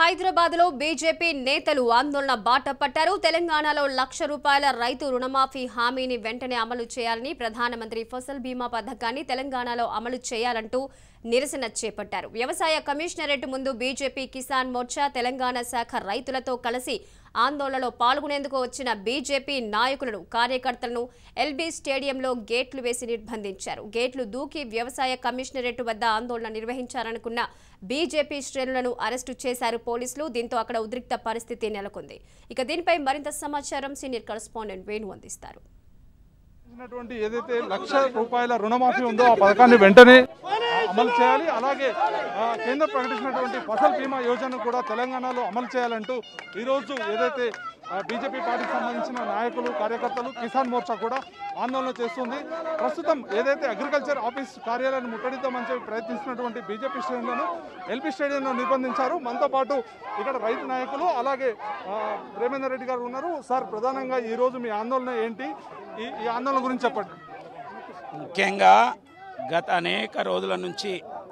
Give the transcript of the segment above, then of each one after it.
హైదరాబాద్ లో బీజేపీ నేతలు ఆందోళన బాట పట్టారు తెలంగాణలో లక్ష రూపాయల రైతు రుణమాఫీ హామీని వెంటనే అమలు చేయాలని ప్రధానమంత్రి ఫసల్ బీమా పథకాన్ని తెలంగాణలో అమలు చేయాలంటూ నిరసన చేపట్టారు వ్యవసాయ కమిషనరేట్ ముందు బీజేపీ కిసాన్ మోర్చా తెలంగాణ శాఖ రైతులతో కలిసి ఆందోళనలో పాల్గొనేందుకు వచ్చిన బీజేపీ నాయకులను కార్యకర్తలను ఎల్బీ స్టేడియంలో గేట్లు వేసి నిర్బంధించారు గేట్లు దూకి వ్యవసాయ కమిషనరేట్ వద్ద ఆందోళన నిర్వహించారనుకున్న బీజేపీ శ్రేణులను అరెస్టు చేశారు పోలీసులు దీంతో అక్కడ ఉద్రిక్త పరిస్థితి నెలకొంది ఇక దీనిపై మరింత సమాచారం సీనియర్ కరెస్పాండెంట్ వేణు అందిస్తారు ఇచ్చినటువంటి ఏదైతే లక్ష రూపాయల రుణమాఫీ ఉందో ఆ పథకాన్ని వెంటనే అమలు చేయాలి అలాగే ఆ, కేంద్రం ప్రకటించినటువంటి ఫసల్ బీమా యోజన కూడా తెలంగాణలో అమలు చేయాలంటూ ఈరోజు ఏదైతే బీజేపీ పార్టీకి సంబంధించిన నాయకులు కార్యకర్తలు కిసాన్ మోర్చా కూడా ఆందోళన చేస్తుంది ప్రస్తుతం ఏదైతే అగ్రికల్చర్ ఆఫీస్ కార్యాలయాన్ని ముట్టడిద్దామని చెప్పి ప్రయత్నిస్తున్నటువంటి బీజేపీ శ్రేణులను ఎల్పీ స్టేడియంలో నిర్బంధించారు మనతో పాటు ఇక్కడ రైతు నాయకులు అలాగే ఆ, ప్రేమేందర్ రెడ్డి గారు ఉన్నారు సార్ ప్రధానంగా ఈ రోజు మీ ఆందోళన ఏంటి ఈ ఈ ఆందోళన గురించి చెప్పండి ముఖ్యంగా గత అనేక రోజుల నుంచి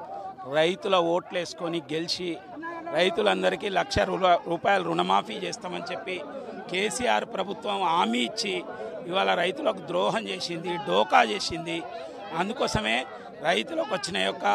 రైతుల ఓట్లు వేసుకొని గెలిచి రైతులందరికీ లక్ష రూపా- రూపాయల రుణమాఫీ చేస్తామని చెప్పి కేసీఆర్ ప్రభుత్వం హామీ ఇచ్చి ఇవాళ రైతులకు ద్రోహం చేసింది డోకా చేసింది అందుకోసమే రైతులకు వచ్చిన యొక్క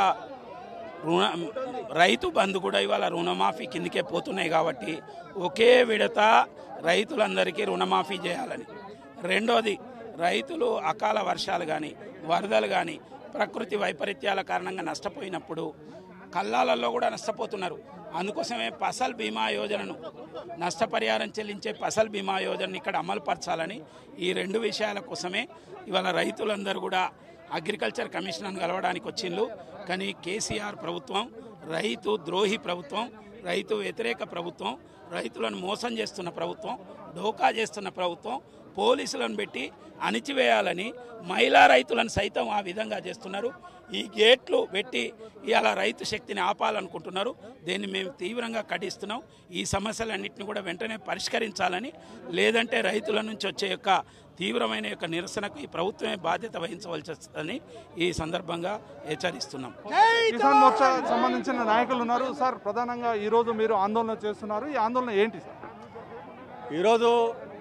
రుణ రైతు బంధు కూడా ఇవాళ రుణమాఫీ కిందకే పోతున్నాయి కాబట్టి ఒకే విడత రైతులందరికీ రుణమాఫీ చేయాలని రెండోది రైతులు అకాల వర్షాలు కానీ వరదలు కానీ ప్రకృతి వైపరీత్యాల కారణంగా నష్టపోయినప్పుడు కల్లాలలో కూడా నష్టపోతున్నారు అందుకోసమే ఫసల్ బీమా యోజనను నష్టపరిహారం చెల్లించే ఫసల్ బీమా యోజనను ఇక్కడ అమలు పరచాలని ఈ రెండు విషయాల కోసమే ఇవాళ రైతులందరూ కూడా అగ్రికల్చర్ కమిషనర్ను కలవడానికి వచ్చిండ్రు కానీ కేసీఆర్ ప్రభుత్వం రైతు ద్రోహి ప్రభుత్వం రైతు వ్యతిరేక ప్రభుత్వం రైతులను మోసం చేస్తున్న ప్రభుత్వం డోకా చేస్తున్న ప్రభుత్వం పోలీసులను పెట్టి అణిచివేయాలని మహిళా రైతులను సైతం ఆ విధంగా చేస్తున్నారు ఈ గేట్లు పెట్టి ఇవాళ రైతు శక్తిని ఆపాలనుకుంటున్నారు దీన్ని మేము తీవ్రంగా ఖండిస్తున్నాం ఈ సమస్యలన్నింటినీ కూడా వెంటనే పరిష్కరించాలని లేదంటే రైతుల నుంచి వచ్చే యొక్క తీవ్రమైన యొక్క నిరసనకు ఈ ప్రభుత్వమే బాధ్యత వహించవలసి వస్తుందని ఈ సందర్భంగా హెచ్చరిస్తున్నాం కిసాన్ మోర్చా సంబంధించిన నాయకులు ఉన్నారు సార్ ప్రధానంగా ఈ రోజు మీరు ఆందోళన చేస్తున్నారు ఈ ఆందోళన ఏంటి సార్ ఈరోజు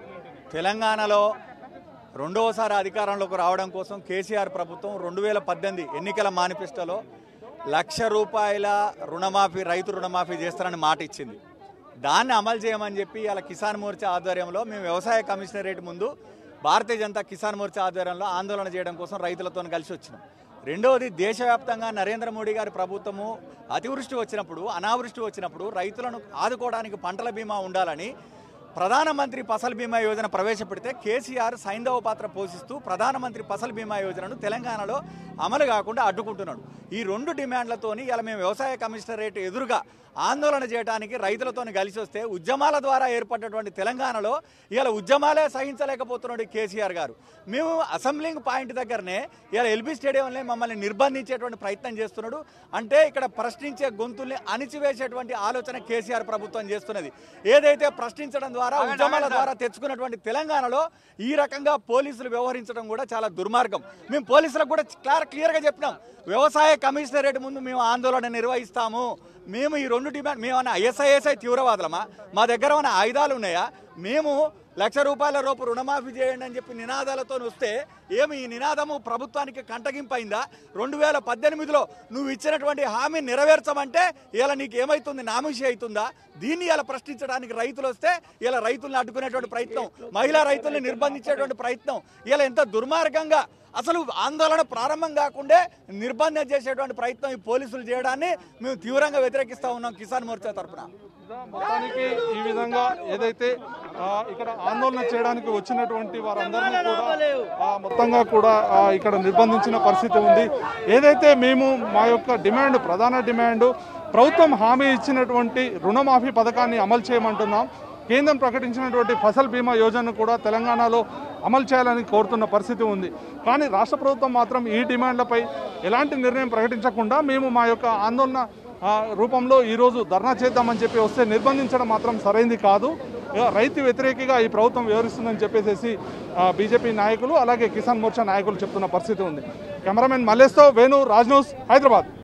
తెలంగాణలో రెండవసారి అధికారంలోకి రావడం కోసం కేసీఆర్ ప్రభుత్వం రెండు వేల పద్దెనిమిది ఎన్నికల మేనిఫెస్టోలో లక్ష రూపాయల రుణమాఫీ రైతు రుణమాఫీ చేస్తారని మాట ఇచ్చింది దాన్ని అమలు చేయమని చెప్పి ఇలా కిసాన్ మోర్చా ఆధ్వర్యంలో మేము వ్యవసాయ కమిషనరేట్ ముందు భారతీయ జనతా కిసాన్ మోర్చా ఆధ్వర్యంలో ఆందోళన చేయడం కోసం రైతులతో కలిసి వచ్చినాం రెండవది దేశవ్యాప్తంగా నరేంద్ర మోడీ గారి ప్రభుత్వము అతివృష్టి వచ్చినప్పుడు అనావృష్టి వచ్చినప్పుడు రైతులను ఆదుకోవడానికి పంటల బీమా ఉండాలని ప్రధానమంత్రి ఫసల్ బీమా యోజన ప్రవేశపెడితే కేసీఆర్ సైంధవ పాత్ర పోషిస్తూ ప్రధానమంత్రి ఫసల్ బీమా యోజనను తెలంగాణలో అమలు కాకుండా అడ్డుకుంటున్నాడు ఈ రెండు డిమాండ్లతోని ఇలా మేము వ్యవసాయ కమిషనరేట్ ఎదురుగా ఆందోళన చేయడానికి రైతులతో కలిసి వస్తే ఉద్యమాల ద్వారా ఏర్పడినటువంటి తెలంగాణలో ఇలా ఉద్యమాలే సహించలేకపోతున్నాడు ఈ కేసీఆర్ గారు మేము అసెంబ్లింగ్ పాయింట్ దగ్గరనే ఇలా ఎల్బీ స్టేడియంలో మమ్మల్ని నిర్బంధించేటువంటి ప్రయత్నం చేస్తున్నాడు అంటే ఇక్కడ ప్రశ్నించే గొంతుల్ని అణిచివేసేటువంటి ఆలోచన కేసీఆర్ ప్రభుత్వం చేస్తున్నది ఏదైతే ప్రశ్నించడం ద్వారా ఉద్యమాల ద్వారా తెచ్చుకున్నటువంటి తెలంగాణలో ఈ రకంగా పోలీసులు వ్యవహరించడం కూడా చాలా దుర్మార్గం మేము పోలీసులకు కూడా క్లియర్ క్లియర్గా చెప్పినాం వ్యవసాయ కమిషనరేట్ ముందు మేము ఆందోళన నిర్వహిస్తాము మేము ఈ రెండు డిమాండ్ మేమన్నా ఐఎస్ఐఎస్ఐ తీవ్రవాదులమా మా దగ్గర ఉన్న ఆయుధాలు ఉన్నాయా మేము లక్ష రూపాయల రూపు రుణమాఫీ చేయండి అని చెప్పి నినాదాలతో వస్తే ఏమి ఈ నినాదము ప్రభుత్వానికి కంటగింపైందా రెండు వేల పద్దెనిమిదిలో నువ్వు ఇచ్చినటువంటి హామీ నెరవేర్చమంటే ఇలా నీకు ఏమైతుంది నామిషి అవుతుందా దీన్ని ఇలా ప్రశ్నించడానికి రైతులు వస్తే ఇలా రైతుల్ని అడ్డుకునేటువంటి ప్రయత్నం మహిళా రైతుల్ని నిర్బంధించేటువంటి ప్రయత్నం ఇలా ఎంత దుర్మార్గంగా అసలు ఆందోళన ప్రారంభం కాకుండే నిర్బంధం చేసేటువంటి ప్రయత్నం ఈ పోలీసులు చేయడాన్ని మేము తీవ్రంగా వ్యతిరేకిస్తా ఉన్నాం కిసాన్ మోర్చా తరఫున మొత్తానికి ఈ విధంగా ఏదైతే ఆ, ఇక్కడ ఆందోళన చేయడానికి వచ్చినటువంటి వారందరినీ కూడా ఆ, మొత్తంగా కూడా ఆ, ఇక్కడ నిర్బంధించిన పరిస్థితి ఉంది ఏదైతే మేము మా యొక్క డిమాండ్ ప్రధాన డిమాండ్ ప్రభుత్వం హామీ ఇచ్చినటువంటి రుణమాఫీ పథకాన్ని అమలు చేయమంటున్నాం కేంద్రం ప్రకటించినటువంటి ఫసల్ బీమా యోజనను కూడా తెలంగాణలో అమలు చేయాలని కోరుతున్న పరిస్థితి ఉంది కానీ రాష్ట్ర ప్రభుత్వం మాత్రం ఈ డిమాండ్లపై ఎలాంటి నిర్ణయం ప్రకటించకుండా మేము మా యొక్క ఆందోళన ఆ, రూపంలో ఈరోజు ధర్నా చేద్దామని చెప్పి వస్తే నిర్బంధించడం మాత్రం సరైంది కాదు ఇక రైతు వ్యతిరేకిగా ఈ ప్రభుత్వం వ్యవహరిస్తుందని చెప్పేసి బీజేపీ నాయకులు అలాగే కిసాన్ మోర్చా నాయకులు చెప్తున్న పరిస్థితి ఉంది కెమెరామెన్ మల్లేష్తో వేణు రాజ్ న్యూస్ హైదరాబాద్